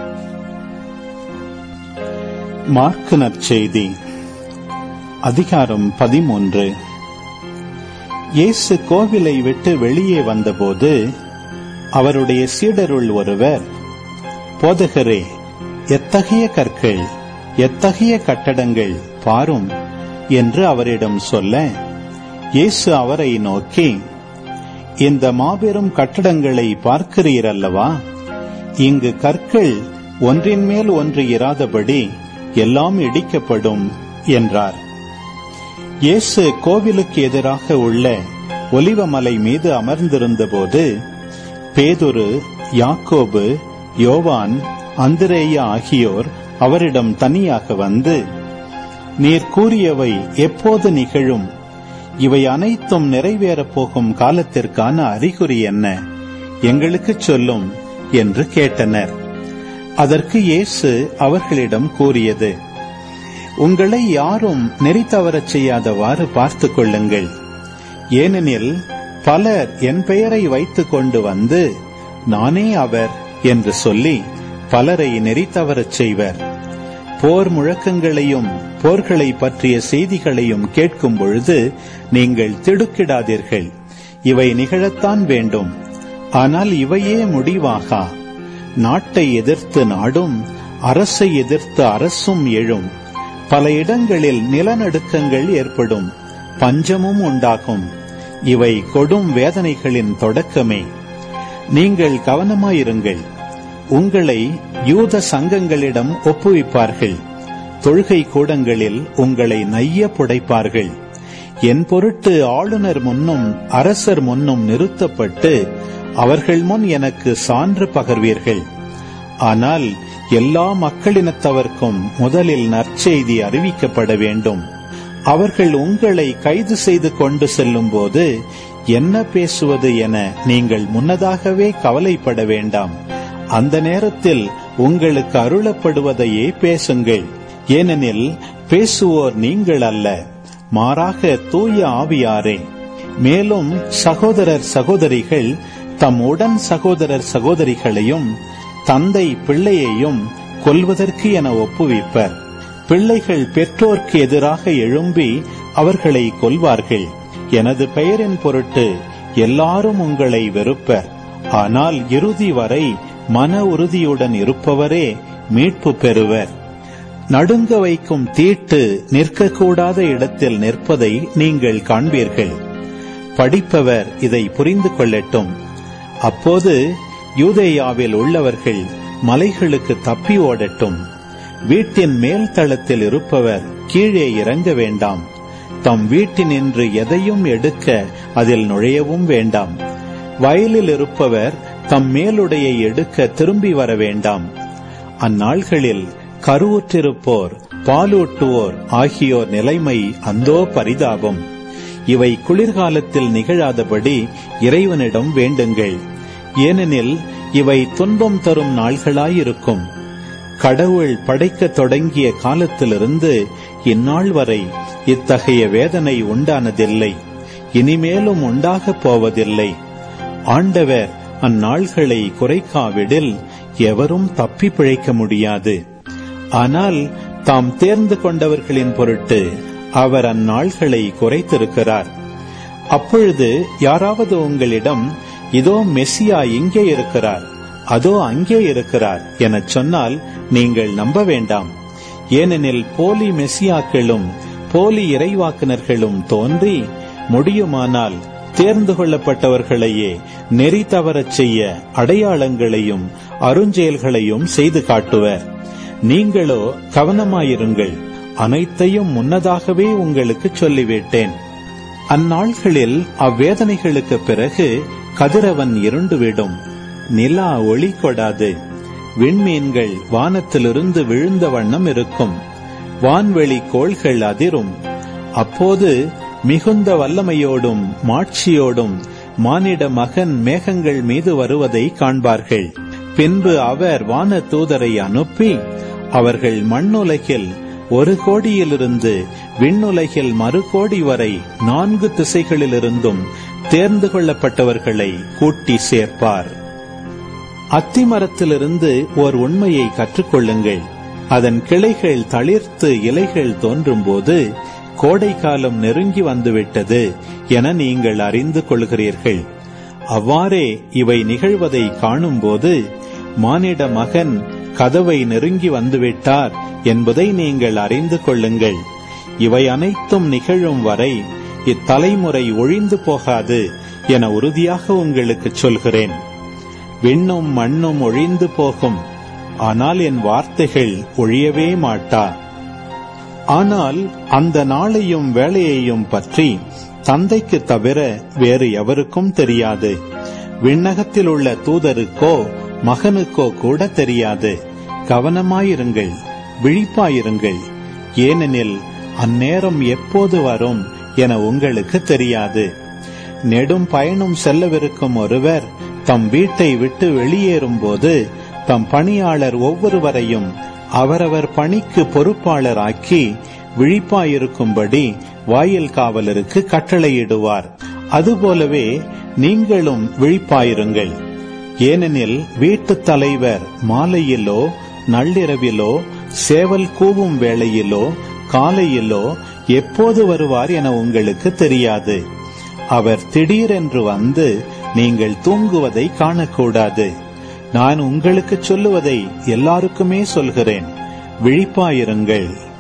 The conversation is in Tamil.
மார்க்கு நற்செய்தி அதிகாரம் பதிமூன்று இயேசு கோவிலை விட்டு வெளியே வந்தபோது அவருடைய சீடருள் ஒருவர் போதகரே எத்தகைய கற்கள் எத்தகைய கட்டடங்கள் பாரும் என்று அவரிடம் சொல்ல இயேசு அவரை நோக்கி இந்த மாபெரும் கட்டடங்களை பார்க்கிறீரல்லவா இங்கு கற்கள் ஒன்றின் மேல் ஒன்று இராதபடி எல்லாம் இடிக்கப்படும் என்றார் இயேசு கோவிலுக்கு எதிராக உள்ள ஒலிவமலை மீது அமர்ந்திருந்தபோது பேதுரு யாக்கோபு யோவான் அந்திரேயா ஆகியோர் அவரிடம் தனியாக வந்து நீர் கூறியவை எப்போது நிகழும் இவை அனைத்தும் நிறைவேறப் போகும் காலத்திற்கான அறிகுறி என்ன எங்களுக்குச் சொல்லும் என்று கேட்டனர் அதற்கு இயேசு அவர்களிடம் கூறியது உங்களை யாரும் நெறி தவறச் செய்யாதவாறு பார்த்துக் கொள்ளுங்கள் ஏனெனில் பலர் என் பெயரை வைத்துக் கொண்டு வந்து நானே அவர் என்று சொல்லி பலரை நெறி தவறச் செய்வர் போர் முழக்கங்களையும் போர்களை பற்றிய செய்திகளையும் கேட்கும் பொழுது நீங்கள் திடுக்கிடாதீர்கள் இவை நிகழத்தான் வேண்டும் ஆனால் இவையே முடிவாகா நாட்டை எதிர்த்து நாடும் அரசை எதிர்த்து அரசும் எழும் பல இடங்களில் நிலநடுக்கங்கள் ஏற்படும் பஞ்சமும் உண்டாகும் இவை கொடும் வேதனைகளின் தொடக்கமே நீங்கள் கவனமாயிருங்கள் உங்களை யூத சங்கங்களிடம் ஒப்புவிப்பார்கள் தொழுகை கூடங்களில் உங்களை நைய புடைப்பார்கள் என் பொருட்டு ஆளுநர் முன்னும் அரசர் முன்னும் நிறுத்தப்பட்டு அவர்கள் முன் எனக்கு சான்று பகர்வீர்கள் ஆனால் எல்லா மக்களினத்தவர்க்கும் முதலில் நற்செய்தி அறிவிக்கப்பட வேண்டும் அவர்கள் உங்களை கைது செய்து கொண்டு செல்லும் போது என்ன பேசுவது என நீங்கள் முன்னதாகவே கவலைப்பட வேண்டாம் அந்த நேரத்தில் உங்களுக்கு அருளப்படுவதையே பேசுங்கள் ஏனெனில் பேசுவோர் நீங்கள் அல்ல மாறாக தூய ஆவியாரே மேலும் சகோதரர் சகோதரிகள் தம் உடன் சகோதரர் சகோதரிகளையும் தந்தை பிள்ளையையும் கொல்வதற்கு என ஒப்புவிப்பர் பிள்ளைகள் பெற்றோர்க்கு எதிராக எழும்பி அவர்களை கொல்வார்கள் எனது பெயரின் பொருட்டு எல்லாரும் உங்களை வெறுப்பர் ஆனால் இறுதி வரை மன உறுதியுடன் இருப்பவரே மீட்பு பெறுவர் நடுங்க வைக்கும் தீட்டு நிற்கக்கூடாத இடத்தில் நிற்பதை நீங்கள் காண்பீர்கள் படிப்பவர் இதை புரிந்து கொள்ளட்டும் அப்போது யூதேயாவில் உள்ளவர்கள் மலைகளுக்கு தப்பி ஓடட்டும் வீட்டின் மேல் தளத்தில் இருப்பவர் கீழே இறங்க வேண்டாம் தம் வீட்டினின்று எதையும் எடுக்க அதில் நுழையவும் வேண்டாம் வயலில் இருப்பவர் தம் மேலுடையை எடுக்க திரும்பி வர வேண்டாம் அந்நாள்களில் கருவுற்றிருப்போர் பாலூட்டுவோர் ஆகியோர் நிலைமை அந்தோ பரிதாபம் இவை குளிர்காலத்தில் நிகழாதபடி இறைவனிடம் வேண்டுங்கள் ஏனெனில் இவை துன்பம் தரும் நாள்களாயிருக்கும் கடவுள் படைக்கத் தொடங்கிய காலத்திலிருந்து இந்நாள் வரை இத்தகைய வேதனை உண்டானதில்லை இனிமேலும் உண்டாகப் போவதில்லை ஆண்டவர் அந்நாள்களை குறைக்காவிடில் எவரும் தப்பி பிழைக்க முடியாது ஆனால் தாம் தேர்ந்து கொண்டவர்களின் பொருட்டு அவர் அந்நாள்களை குறைத்திருக்கிறார் அப்பொழுது யாராவது உங்களிடம் இதோ மெஸ்ஸியா இங்கே இருக்கிறார் அதோ அங்கே இருக்கிறார் எனச் சொன்னால் நீங்கள் நம்ப வேண்டாம் ஏனெனில் போலி மெஸ்ஸியாக்களும் போலி இறைவாக்கினர்களும் தோன்றி முடியுமானால் தேர்ந்து கொள்ளப்பட்டவர்களையே நெறி தவறச் செய்ய அடையாளங்களையும் அருஞ்செயல்களையும் செய்து காட்டுவர் நீங்களோ கவனமாயிருங்கள் அனைத்தையும் முன்னதாகவே உங்களுக்கு சொல்லிவிட்டேன் அந்நாள்களில் அவ்வேதனைகளுக்கு பிறகு கதிரவன் இருண்டுவிடும் நிலா ஒளி கொடாது விண்மீன்கள் வானத்திலிருந்து விழுந்த வண்ணம் இருக்கும் வான்வெளி கோள்கள் அதிரும் அப்போது மிகுந்த வல்லமையோடும் மாட்சியோடும் மானிட மகன் மேகங்கள் மீது வருவதை காண்பார்கள் பின்பு அவர் வான தூதரை அனுப்பி அவர்கள் மண்ணுலகில் ஒரு கோடியிலிருந்து விண்ணுலகில் மறு கோடி வரை நான்கு திசைகளிலிருந்தும் தேர்ந்து கொள்ளப்பட்டவர்களை கூட்டி சேர்ப்பார் அத்திமரத்திலிருந்து ஓர் உண்மையை கற்றுக்கொள்ளுங்கள் அதன் கிளைகள் தளிர்த்து இலைகள் தோன்றும்போது கோடை காலம் நெருங்கி வந்துவிட்டது என நீங்கள் அறிந்து கொள்கிறீர்கள் அவ்வாறே இவை நிகழ்வதை காணும்போது மானிட மகன் கதவை நெருங்கி வந்துவிட்டார் என்பதை நீங்கள் அறிந்து கொள்ளுங்கள் இவை அனைத்தும் நிகழும் வரை இத்தலைமுறை ஒழிந்து போகாது என உறுதியாக உங்களுக்கு சொல்கிறேன் விண்ணும் மண்ணும் ஒழிந்து போகும் ஆனால் என் வார்த்தைகள் ஒழியவே மாட்டா ஆனால் அந்த நாளையும் வேலையையும் பற்றி தந்தைக்கு தவிர வேறு எவருக்கும் தெரியாது விண்ணகத்தில் உள்ள தூதருக்கோ மகனுக்கோ கூட தெரியாது கவனமாயிருங்கள் விழிப்பாயிருங்கள் ஏனெனில் அந்நேரம் எப்போது வரும் என உங்களுக்கு தெரியாது நெடும் பயணம் செல்லவிருக்கும் ஒருவர் தம் வீட்டை விட்டு வெளியேறும்போது தம் பணியாளர் ஒவ்வொருவரையும் அவரவர் பணிக்கு பொறுப்பாளராக்கி விழிப்பாயிருக்கும்படி வாயில் காவலருக்கு கட்டளையிடுவார் அதுபோலவே நீங்களும் விழிப்பாயிருங்கள் ஏனெனில் வீட்டுத் தலைவர் மாலையிலோ நள்ளிரவிலோ சேவல் கூவும் வேளையிலோ காலையிலோ எப்போது வருவார் என உங்களுக்கு தெரியாது அவர் திடீரென்று வந்து நீங்கள் தூங்குவதை காணக்கூடாது நான் உங்களுக்கு சொல்லுவதை எல்லாருக்குமே சொல்கிறேன் விழிப்பாயிருங்கள்